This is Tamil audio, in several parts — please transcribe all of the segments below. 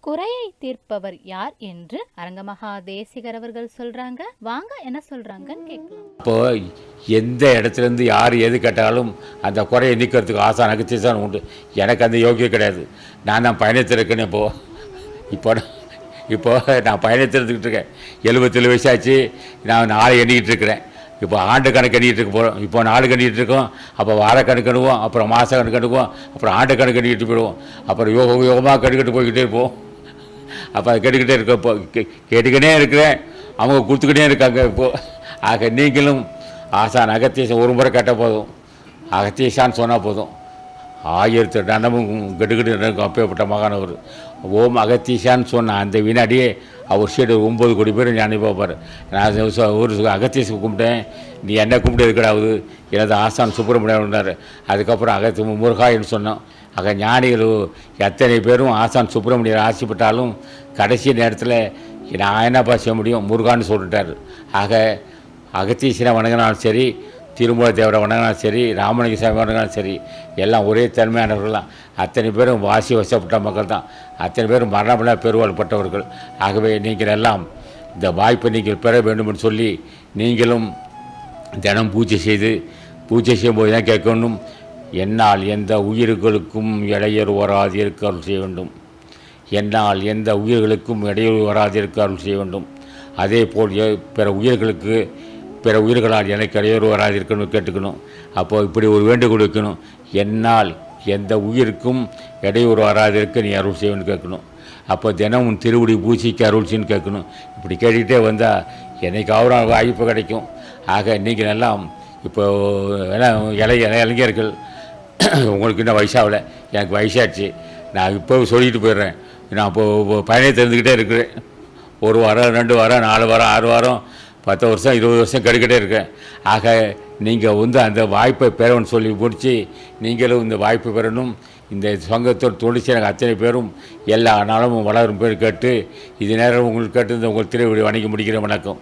குறையை தீர்ப்பவர் யார் என்று அரங்கமகா தேசிகர் அவர்கள் சொல்றாங்க வாங்க என்ன சொல்றாங்கன்னு கேட்கலாம் இப்போ எந்த இடத்துல இருந்து யார் எது கேட்டாலும் அந்த குறையை நீக்கிறதுக்கு ஆசான் அகத்தியசான் உண்டு எனக்கு அந்த யோகியம் கிடையாது நான் தான் பயணத்தில் இருக்கேன்னு இப்போ இப்போ நான்- இப்போ நான் பயணத்தில் இருந்துக்கிட்டு இருக்கேன் எழுபத்தேழு வயசாச்சு நான் நாளை எண்ணிக்கிட்டு இருக்கிறேன் இப்போ ஆண்டு கணக்கு எண்ணிக்கிட்டு இருக்க போகிறோம் இப்போ நாலு கணிக்கிட்டு இருக்கோம் அப்போ வார கணக்கு எண்ணுவோம் அப்புறம் மாத கணக்கு எண்ணுவோம் அப்புறம் ஆண்டு கணக்கு எண்ணிக்கிட்டு போயிடுவோம் அப்புறம் யோக யோகமாக கண்டுக்கிட்டு போய்கிட்டே இருப்போம் அப்போ அதை கேட்டுக்கிட்டே இருக்க இப்போ கே- கேட்டுக்கிட்டே இருக்கிறேன் அவங்க கொடுத்துக்கிட்டே இருக்காங்க இப்போது ஆக நீங்களும் ஆசான் அகத்தீசன் ஒரு முறை கேட்டால் போதும் அகத்தீசான்னு சொன்னால் போதும் ஆயிரத்தி நனமும் கெடுகிட்டு நடக்கும் அப்பேற்பட்ட மகானவர் ஓம் அகத்தீசான்னு சொன்ன அந்த வினாடியே அவர் சைடு ஒம்பது கோடி பேர் ஞானி பார்ப்பார் நான் சொ- சொ- ஒரு அகத்தீச கும்பிட்டேன் நீ என்ன கும்பிட்டு இருக்கடாவது எனது ஆசான் சுப்பிரமணியன்னார் அதுக்கப்புறம் அகத்தி முருகாயின்னு சொன்னோம் ஆக ஞானிகள் எத்தனை பேரும் ஆசான் சுப்பிரமணியர் ஆசைப்பட்டாலும் கடைசி நேரத்தில் நான் என்னப்பா செய்ய முடியும் முருகான்னு சொல்லிட்டார் ஆக அகத்தீசனை வணங்கினாலும் சரி திருமூல தேவரை வணங்கினாலும் சரி ராமலிங்க சாமி வணங்கினாலும் சரி எல்லாம் ஒரே தன்மையானவர்கள் தான் அத்தனை பேரும் வாசி வசப்பட்ட மக்கள் தான் அத்தனை பேரும் மரணமில்லா பெருவாழ்பட்டவர்கள் ஆகவே நீங்கள் எல்லாம் இந்த வாய்ப்பை நீங்கள் பெற வேண்டும் என்று சொல்லி நீங்களும் தினம் பூஜை செய்து பூஜை செய்யும்போது தான் கேட்கணும் என்னால் எந்த உயிர்களுக்கும் இடையூறு வராது இருக்க அருள் செய்ய வேண்டும் என்னால் எந்த உயிர்களுக்கும் இடையூறு வராது இருக்க அருள் செய்ய வேண்டும் அதே போல் எ- பிற உயிர்களுக்கு பிற உயிர்களால் எனக்கு இடையூறு வராது இருக்கணும் கேட்டுக்கணும் அப்போ இப்படி ஒரு வேண்டுகோள் வைக்கணும் என்னால் எந்த உயிருக்கும் இடையூறு வராது இருக்க நீ அருள் செய்யணும்னு கேட்கணும் அப்போ தினம் உன் திருவுடி பூஜைக்கு அருள்ச்சின்னு கேட்கணும் இப்படி கேட்டுக்கிட்டே வந்தால் என்னைக்காவது ஒரு வாய்ப்பு கிடைக்கும் ஆக நீங்கள் எல்லாம் இப்போ எல்லாம் இளைய இளைஞர்கள் உங்களுக்கு இன்னும் வயசாகல எனக்கு வயசாச்சு நான் இப்போ சொல்லிட்டு போயிடுறேன் நான் இப்போ இப்போ பயணத்தை இருந்துக்கிட்டே இருக்கிறேன் ஒரு வாரம் ரெண்டு வாரம் நாலு வாரம் ஆறு வாரம் பத்து வருஷம் இருபது வருஷம் கெடுக்கிட்டே இருக்கேன் ஆக நீங்கள் வந்து அந்த வாய்ப்பை பெறணும்னு சொல்லி முடித்து நீங்களும் இந்த வாய்ப்பு பெறணும் இந்த சங்கத்தோட தொழிற்சி எனக்கு அத்தனை பேரும் எல்லா நாளும் வளரும் பேர் கேட்டு இது நேரம் உங்களுக்கு கேட்டு இந்த உங்கள் திருவிழி வணங்கி முடிக்கிற வணக்கம்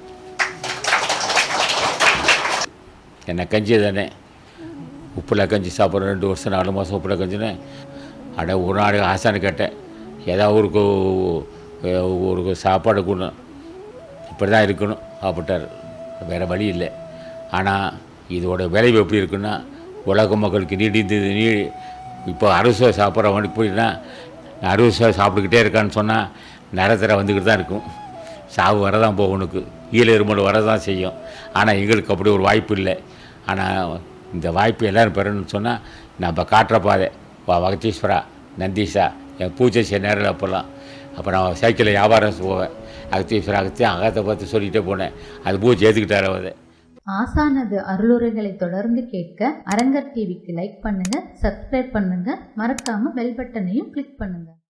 என்ன கஞ்சி தானே உப்பில் கஞ்சி சாப்பிட்றேன் ரெண்டு வருஷம் நாலு மாதம் உப்பில் கஞ்சினே அட ஒரு நாள் ஆசான்னு கேட்டேன் ஏதாவது ஒரு கு- ஒரு சாப்பாடு கொடு இப்படி தான் இருக்கணும் சாப்பிட்டார் வேறு வழி இல்லை ஆனால் இதோட விளைவு எப்படி இருக்குன்னா உலக மக்களுக்கு நீடித்து நீ இப்போ அறுசுவை சாப்பிட்றவனுக்கு போயின்னா அறுசுவை சாப்பிட்டுக்கிட்டே இருக்கான்னு சொன்னால் நரத்தர வந்துக்கிட்டு தான் இருக்கும் சாவு வரதான் போகணுக்கு ஈழ இருமல் வரதான் செய்யும் ஆனால் எங்களுக்கு அப்படி ஒரு வாய்ப்பு இல்லை ஆனால் இந்த வாய்ப்பு எல்லோரும் பெறணும்னு சொன்னால் நம்ம காட்டுற பாதை வா வகத்தீஸ்வரா நந்தீஷா என் பூஜை செய்ய நேரில் அப்போல்லாம் அப்போ நான் சைக்கிளில் வியாபாரம் போவேன் அகத்தீஸ்வரா அகத்தியம் அகத்தை பார்த்து சொல்லிகிட்டே போனேன் அது பூஜை ஏற்றுக்கிட்டார் அவர் ஆசானது அருளுரைகளை தொடர்ந்து கேட்க அரங்கர் டிவிக்கு லைக் பண்ணுங்க சப்ஸ்கிரைப் பண்ணுங்க மறக்காம பெல் பட்டனையும் கிளிக் பண்ணுங்க